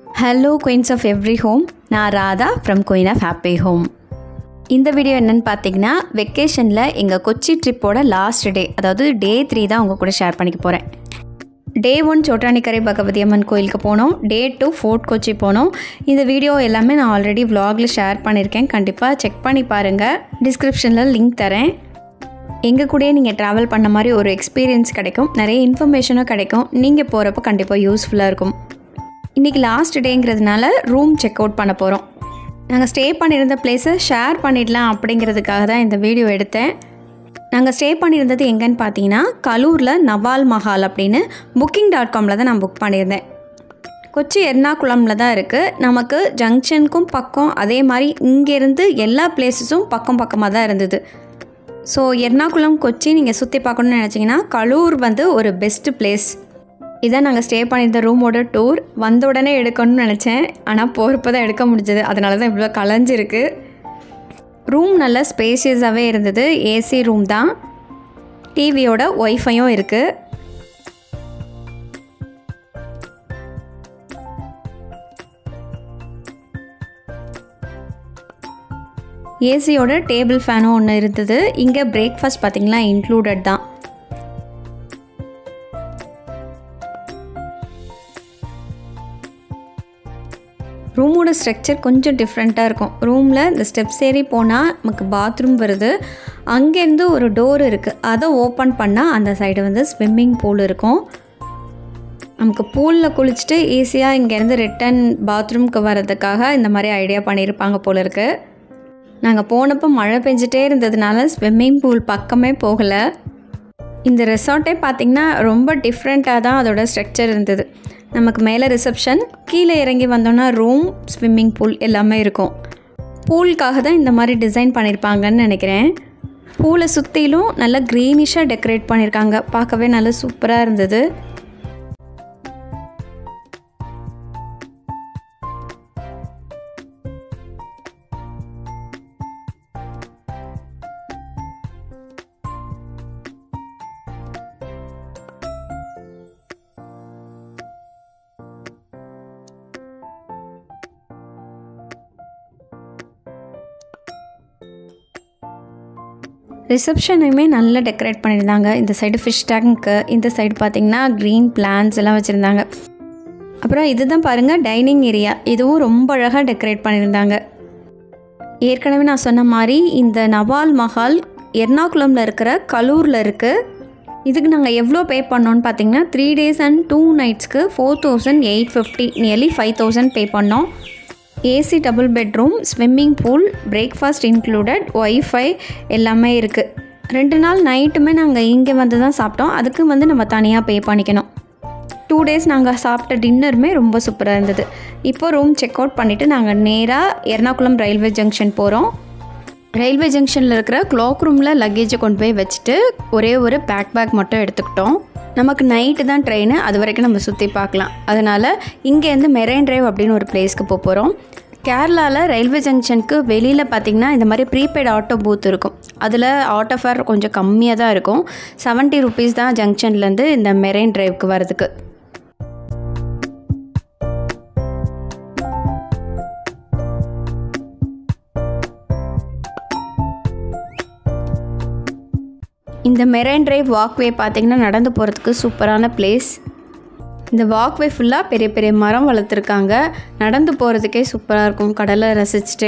hello queens of every home நான் Radha from queen of happy home இந்த video என்னன்னு பார்த்தீங்கன்னா வெக்கேஷனில் எங்கள் கொச்சி ட்ரிப்போட லாஸ்ட் டே அதாவது டே த்ரீ தான் உங்கள் கூட ஷேர் பண்ணிக்க போகிறேன் டே ஒன் சோட்டானிக்கரை பகவதி அம்மன் கோயிலுக்கு போனோம் டே டூ ஃபோர்ட் கொச்சி போனோம் இந்த வீடியோ எல்லாமே நான் ஆல்ரெடி vlogல ஷேர் பண்ணியிருக்கேன் கண்டிப்பாக செக் பண்ணி பாருங்கள் டிஸ்கிரிப்ஷனில் லிங்க் தரேன் எங்கள் கூடயே நீங்கள் ட்ராவல் பண்ண மாதிரி ஒரு எக்ஸ்பீரியன்ஸ் கிடைக்கும் நிறைய இன்ஃபர்மேஷனும் கிடைக்கும் நீங்கள் போகிறப்ப கண்டிப்பாக யூஸ்ஃபுல்லாக இருக்கும் இன்றைக்கி லாஸ்ட் டேங்கிறதுனால ரூம் செக் அவுட் பண்ண போகிறோம் நாங்கள் ஸ்டே பண்ணியிருந்த பிளேஸை ஷேர் பண்ணிடலாம் அப்படிங்கிறதுக்காக தான் இந்த வீடியோ எடுத்தேன் நாங்கள் ஸ்டே பண்ணியிருந்தது எங்கன்னு பார்த்தீங்கன்னா கலூரில் நவால் மஹால் அப்படின்னு புக்கிங் டாட் காமில் தான் நான் புக் பண்ணியிருந்தேன் கொச்சி எர்ணாகுளமில் தான் இருக்குது நமக்கு ஜங்ஷனுக்கும் பக்கம் அதே மாதிரி இங்கேருந்து எல்லா பிளேஸஸும் பக்கம் பக்கமாக தான் இருந்தது ஸோ எர்ணாகுளம் கொச்சி நீங்கள் சுற்றி பார்க்கணுன்னு நினச்சிங்கன்னா கலூர் வந்து ஒரு பெஸ்ட்டு பிளேஸ் இதான் நாங்கள் ஸ்டே பண்ணியிருந்த ரூமோட டூர் வந்த உடனே எடுக்கணும்னு நினச்சேன் ஆனால் போகிறப்ப தான் எடுக்க முடிஞ்சது அதனால தான் இவ்வளோ கலைஞ்சிருக்கு ரூம் நல்ல ஸ்பேசியஸாகவே இருந்தது ஏசி ரூம் தான் டிவியோட ஒய்ஃபையும் இருக்குது ஏசியோட டேபிள் ஃபேனும் ஒன்று இருந்தது இங்கே பிரேக்ஃபாஸ்ட் பார்த்திங்கன்னா இன்க்ளூடட் தான் ரூமோட ஸ்ட்ரக்சர் கொஞ்சம் டிஃப்ரெண்ட்டாக இருக்கும் ரூமில் இந்த ஸ்டெப்ஸ் ஏறி போனால் நமக்கு பாத்ரூம் வருது அங்கேருந்து ஒரு டோர் இருக்குது அதை ஓப்பன் பண்ணால் அந்த சைடு வந்து ஸ்விம்மிங் பூல் இருக்கும் நமக்கு பூலில் குளிச்சுட்டு ஈஸியாக இங்கேருந்து ரிட்டன் பாத்ரூம்க்கு வர்றதுக்காக இந்த மாதிரி ஐடியா பண்ணியிருப்பாங்க போல இருக்குது நாங்கள் போனப்போ மழை பெஞ்சிட்டே இருந்ததுனால ஸ்விம்மிங் பூல் பக்கமே போகலை இந்த ரெசார்ட்டே பார்த்திங்கன்னா ரொம்ப டிஃப்ரெண்ட்டாக தான் அதோட ஸ்ட்ரக்சர் இருந்தது நமக்கு மேலே ரிசப்ஷன் கீழே இறங்கி வந்தோன்னா ரூம் ஸ்விம்மிங் பூல் எல்லாமே இருக்கும் பூலுக்காக தான் இந்த மாதிரி டிசைன் பண்ணியிருப்பாங்கன்னு நினைக்கிறேன் பூலை சுற்றிலும் நல்லா க்ரீனிஷாக டெக்கரேட் பண்ணியிருக்காங்க பார்க்கவே நல்லா சூப்பராக இருந்தது ரிசப்ஷனையுமே நல்லா டெக்கரேட் பண்ணியிருந்தாங்க இந்த சைடு ஃபிஷ் டேங்க்கு இந்த சைடு பார்த்திங்கன்னா க்ரீன் பிளான்ஸ் எல்லாம் வச்சுருந்தாங்க அப்புறம் இதுதான் பாருங்கள் டைனிங் ஏரியா இதுவும் ரொம்ப அழகாக டெக்கரேட் பண்ணியிருந்தாங்க ஏற்கனவே நான் சொன்ன மாதிரி இந்த நவால் மஹால் எர்ணாகுளமில் இருக்கிற கலூரில் இருக்குது இதுக்கு நாங்கள் எவ்வளோ பே பண்ணோன்னு பார்த்தீங்கன்னா த்ரீ டேஸ் அண்ட் டூ நைட்ஸ்க்கு four thousand eight fifty nearly five thousand pay பண்ணோம் AC double bedroom swimming pool breakfast included wifi எல்லாமே இருக்குது ரெண்டு நாள் நைட்டுமே நாங்கள் இங்கே வந்து தான் சாப்பிட்டோம் அதுக்கு வந்து நம்ம தனியாக பே பண்ணிக்கணும் டூ டேஸ் நாங்கள் சாப்பிட்ட டின்னருமே ரொம்ப சூப்பராக இருந்தது இப்போ ரூம் செக் அவுட் பண்ணிவிட்டு நாங்கள் நேராக எர்ணாகுளம் ரயில்வே ஜங்ஷன் போகிறோம் ரயில்வே ஜங்ஷனில் இருக்கிற க்ளாக் ரூமில் லக்கேஜை கொண்டு போய் வச்சுட்டு ஒரே ஒரு பேக் பேக் மட்டும் எடுத்துக்கிட்டோம் நமக்கு நைட்டு தான் ட்ரெயின் அது வரைக்கும் நம்ம சுற்றி பார்க்கலாம் அதனால் இங்கேருந்து மெரைன் டிரைவ் அப்படின்னு ஒரு பிளேஸ்க்கு போக போகிறோம் கேரளாவில் ரயில்வே ஜங்ஷனுக்கு வெளியில் பார்த்திங்கன்னா இந்த மாதிரி ப்ரீபெய்ட் ஆட்டோ பூத் இருக்கும் அதில் ஆட்டோ ஃபேர் கொஞ்சம் கம்மியாக தான் இருக்கும் செவன்ட்டி ருபீஸ் தான் ஜங்ஷன்லேருந்து இந்த மெரைன் டிரைவ்க்கு வரதுக்கு இந்த மெரைன் டிரைவ் வாக்வே பார்த்திங்கன்னா நடந்து போகிறதுக்கு சூப்பரான பிளேஸ் இந்த வாக்வே ஃபுல்லாக பெரிய பெரிய மரம் வளர்த்துருக்காங்க நடந்து போகிறதுக்கே சூப்பராக இருக்கும் கடலை ரசிச்சுட்டு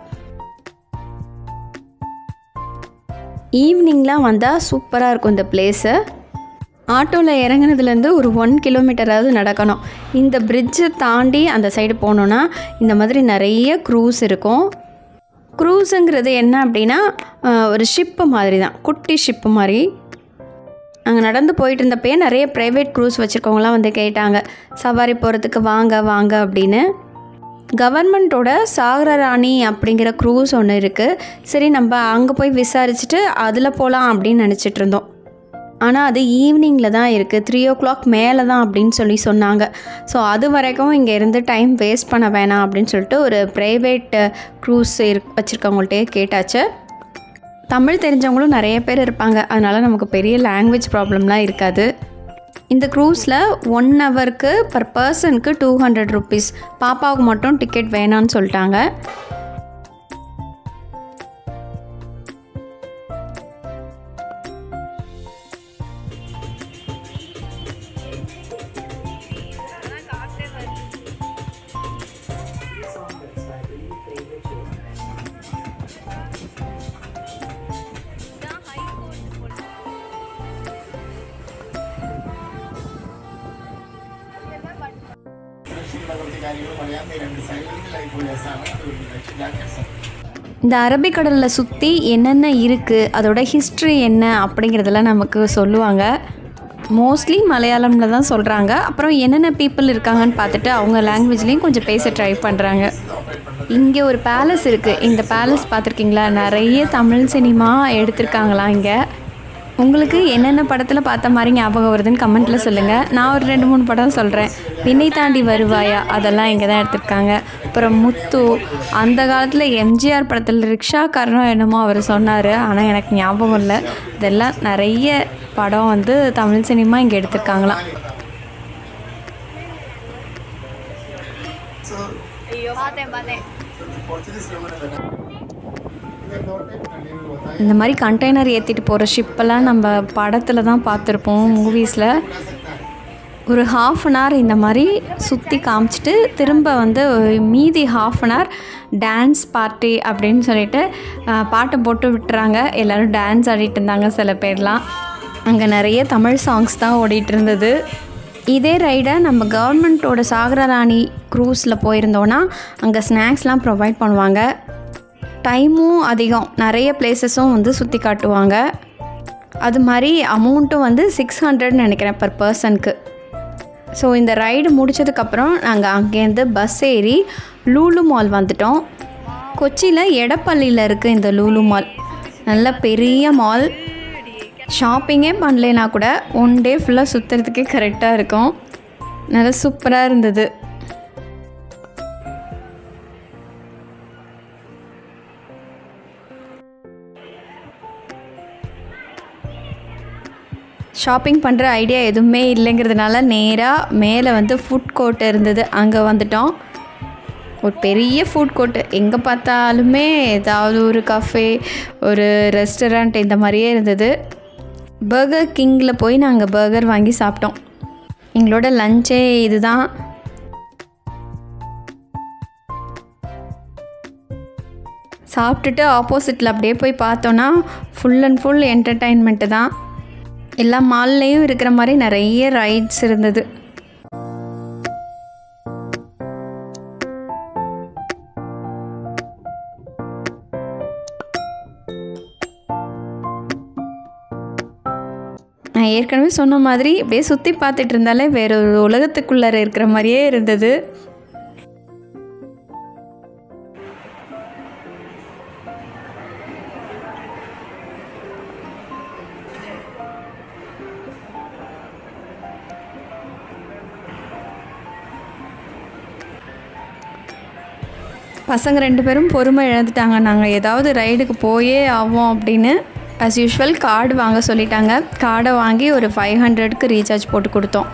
ஈவினிங்லாம் வந்தால் சூப்பராக இருக்கும் இந்த பிளேஸு ஆட்டோவில் இறங்குனதுலேருந்து ஒரு ஒன் கிலோமீட்டராவது நடக்கணும் இந்த பிரிட்ஜை தாண்டி அந்த சைடு போனோன்னா இந்த மாதிரி நிறைய க்ரூஸ் இருக்கும் க்ரூஸுங்கிறது என்ன அப்படின்னா அஹ், ஒரு ஷிப்பு மாதிரி தான் குட்டி ஷிப்பு மாதிரி அங்கே நடந்து போயிட்டு இருந்தப்பயே நிறைய ப்ரைவேட் க்ரூஸ் வச்சுருக்கவங்களாம் வந்து கேட்டாங்க சவாரி போகிறதுக்கு வாங்க வாங்க அப்படின்னு கவர்மெண்ட்டோட சாகரராணி அப்படிங்கிற க்ரூஸ் ஒன்று இருக்குது சரி நம்ம அங்கே போய் விசாரிச்சுட்டு அதில் போகலாம் அப்படின்னு நினச்சிட்டு இருந்தோம் ஆனால் அது ஈவினிங்கில் தான் இருக்குது த்ரீ ஓ கிளாக் மேலே தான் அப்படின்னு சொல்லி சொன்னாங்க ஸோ அது வரைக்கும் இங்கே இருந்து டைம் வேஸ்ட் பண்ண வேணாம் அப்படின்னு சொல்லிட்டு ஒரு ப்ரைவேட் க்ரூஸ் இரு வச்சுருக்கவங்கள்ட்டே கேட்டாச்சு தமிழ் தெரிஞ்சவங்களும் நிறைய பேர் இருப்பாங்க அதனால் நமக்கு பெரிய லாங்குவேஜ் ப்ராப்ளம்லாம் இருக்காது இந்த க்ரூஸில் ஒன் ஹவருக்கு பர் பர்சனுக்கு டூ ஹண்ட்ரட் ருபீஸ் பாப்பாவுக்கு மட்டும் டிக்கெட் வேணான்னு சொல்லிட்டாங்க இந்த அரபிக்கடலில் சுற்றி என்னென்ன இருக்குது அதோட ஹிஸ்ட்ரி என்ன அப்படிங்கிறதெல்லாம் நமக்கு சொல்லுவாங்க மோஸ்ட்லி மலையாளமில் தான் சொல்கிறாங்க அப்புறம் என்னென்ன பீப்புள் இருக்காங்கன்னு பார்த்துட்டு அவங்க லாங்குவேஜ்லேயும் கொஞ்சம் பேச ட்ரை பண்ணுறாங்க இங்கே ஒரு பேலஸ் இருக்குது இந்த பேலஸ் பார்த்துருக்கீங்களா நிறைய தமிழ் சினிமா எடுத்திருக்காங்களாம் இங்கே உங்களுக்கு என்னென்ன படத்தில் பார்த்த மாதிரி ஞாபகம் வருதுன்னு கமெண்ட்டில் சொல்லுங்கள் நான் ஒரு ரெண்டு மூணு படம் சொல்கிறேன் வினை தாண்டி வருவாயா அதெல்லாம் இங்கே தான் எடுத்திருக்காங்க அப்புறம் முத்து அந்த காலத்தில் எம்ஜிஆர் படத்தில் ரிக்ஷாக்காரனோ என்னமோ அவர் சொன்னார் ஆனால் எனக்கு ஞாபகம் இல்லை இதெல்லாம் நிறைய படம் வந்து தமிழ் சினிமா இங்கே எடுத்திருக்காங்களாம் இந்த மாதிரி கண்டெய்னர் ஏற்றிட்டு போகிற ஷிப்பெல்லாம் நம்ம படத்தில் தான் பார்த்துருப்போம் மூவிஸில் ஒரு ஹாஃப் அன் ஹவர் இந்த மாதிரி சுற்றி காமிச்சிட்டு திரும்ப வந்து மீதி half an hour dance party அப்படின்னு சொல்லிட்டு அஹ், பாட்டை போட்டு விட்டுறாங்க எல்லோரும் டான்ஸ் ஆடிட்டு இருந்தாங்க சில பேர்லாம் அங்கே நிறைய தமிழ் சாங்ஸ் தான் ஓடிட்டு இருந்தது இதே ரைடை நம்ம கவர்மெண்ட்டோட சாகரராணி க்ரூஸில் போயிருந்தோன்னா அங்கே ஸ்நாக்ஸ்லாம் ப்ரொவைட் பண்ணுவாங்க டைமும் அதிகம் நிறைய பிளேசஸும் வந்து சுற்றி காட்டுவாங்க அது மாதிரி அமௌண்ட்டும் வந்து சிக்ஸ் ஹண்ட்ரட்னு நினைக்கிறேன் பர் பர்சனுக்கு ஸோ இந்த ரைடு முடிச்சதுக்கப்புறம் நாங்கள் அங்கேருந்து பஸ் ஏறி லூலு மால் வந்துட்டோம் கொச்சியில் எடப்பள்ளியில் இருக்குது இந்த லூலு மால் நல்ல பெரிய மால் ஷாப்பிங்கே பண்ணலைனா கூட ஒன் டே ஃபுல்லாக சுற்றுறதுக்கே கரெக்டாக இருக்கும் நல்லா சூப்பராக இருந்தது ஷாப்பிங் பண்ணுற ஐடியா எதுவுமே இல்லைங்கிறதுனால நேராக மேலே வந்து ஃபுட் கோர்ட் இருந்தது அங்கே வந்துட்டோம் ஒரு பெரிய ஃபுட் கோர்ட்டு எங்கே பார்த்தாலுமே ஏதாவது ஒரு கஃபே ஒரு ரெஸ்டாரண்ட் இந்த மாதிரியே இருந்தது பர்கர் கிங்கில் போய் நாங்கள் பர்கர் வாங்கி சாப்பிட்டோம் எங்களோட லஞ்சே இதுதான் சாப்பிட்டுட்டு ஆப்போசிட்டில் அப்படியே போய் பார்த்தோன்னா ஃபுல் அண்ட் ஃபுல் என்டர்டைன்மெண்ட்டு தான் எல்லா மால்லையும் இருக்கிற மாதிரி நிறைய ரைட்ஸ் இருந்தது நான் ஏற்கனவே சொன்ன மாதிரி அப்படியே சுற்றி பார்த்துட்டு இருந்தாலே வேற ஒரு உலகத்துக்குள்ளார இருக்கிற மாதிரியே இருந்தது பசங்க ரெண்டு பேரும் பொறுமை இழந்துட்டாங்க நாங்கள் ஏதாவது ரைடுக்கு போயே ஆவோம் அப்படின்னு அஸ் யூஷுவல் கார்டு வாங்க சொல்லிட்டாங்க கார்டை வாங்கி ஒரு ஃபைவ் ஹண்ட்ரட்க்கு ரீசார்ஜ் போட்டு கொடுத்தோம்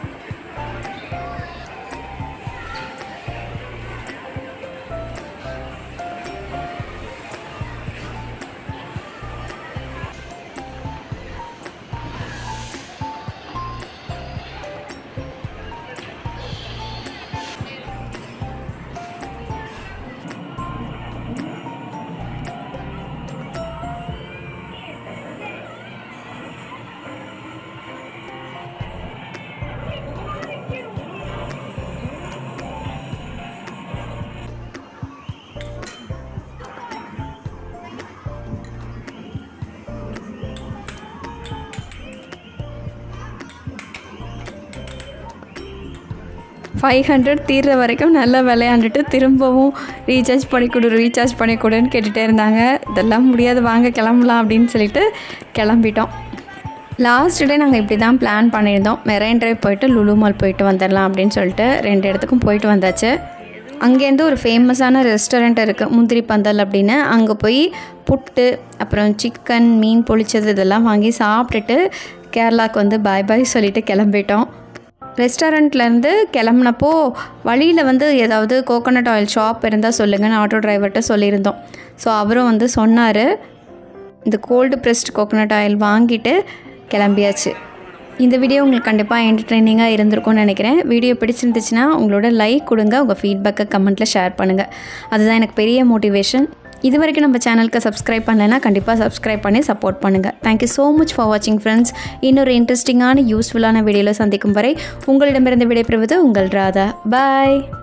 ஃபைவ் ஹண்ட்ரட் தீர்ற வரைக்கும் நல்லா விளையாண்டுட்டு திரும்பவும் ரீசார்ஜ் பண்ணி கொடு ரீசார்ஜ் பண்ணி கொடுன்னு கேட்டுகிட்டே இருந்தாங்க இதெல்லாம் முடியாது வாங்க கிளம்பலாம் அப்படின்னு சொல்லிட்டு கிளம்பிட்டோம் லாஸ்ட் டே நாங்கள் இப்படி தான் பிளான் பண்ணியிருந்தோம் மெரைன் ட்ரைவ் போயிட்டு லுலு மால் போயிட்டு வந்துடலாம் அப்படின்னு சொல்லிட்டு ரெண்டு இடத்துக்கும் போயிட்டு வந்தாச்சு அங்கேருந்து ஒரு ஃபேமஸான ரெஸ்டாரண்ட் இருக்குது முந்திரி பந்தல் அப்படின்னு அங்கே போய் புட்டு அப்புறம் சிக்கன் மீன் பொளிச்சது இதெல்லாம் வாங்கி சாப்பிட்டுட்டு கேரளாவுக்கு வந்து பாய் பாய் சொல்லிட்டு கிளம்பிட்டோம் ரெஸ்டாரண்ட்லேருந்து கிளம்புனப்போ வழியில் வந்து ஏதாவது கோகோனட் ஆயில் ஷாப் இருந்தால் சொல்லுங்கன்னு ஆட்டோ டிரைவர்கிட்ட சொல்லியிருந்தோம் ஸோ அவரும் வந்து சொன்னார் இந்த கோல்டு ப்ரெஸ்ட் கோகோனட் ஆயில் வாங்கிட்டு கிளம்பியாச்சு இந்த வீடியோ உங்களுக்கு கண்டிப்பாக என்டர்டெய்னிங்காக இருந்திருக்கும்னு நினைக்கிறேன் வீடியோ பிடிச்சிருந்துச்சுன்னா உங்களோட லைக் கொடுங்க உங்கள் ஃபீட்பேக்கை கமெண்ட்டில் ஷேர் பண்ணுங்கள் அதுதான் எனக்கு பெரிய மோட்டிவேஷன் இது வரைக்கும் நம்ம சேனலுக்கு சப்ஸ்கிரைப் பண்ணலைன்னா கண்டிப்பாக சப்ஸ்கிரைப் பண்ணி சப்போர்ட் பண்ணுங்கள் தேங்க்யூ ஸோ மச் ஃபார் வாட்சிங் ஃப்ரெண்ட்ஸ் இன்னொரு இன்ட்ரெஸ்டிங்கான யூஸ்ஃபுல்லான வீடியோவில் சந்திக்கும் வரை உங்களிடமிருந்து விடைபெறுவது உங்கள் ராதா பாய்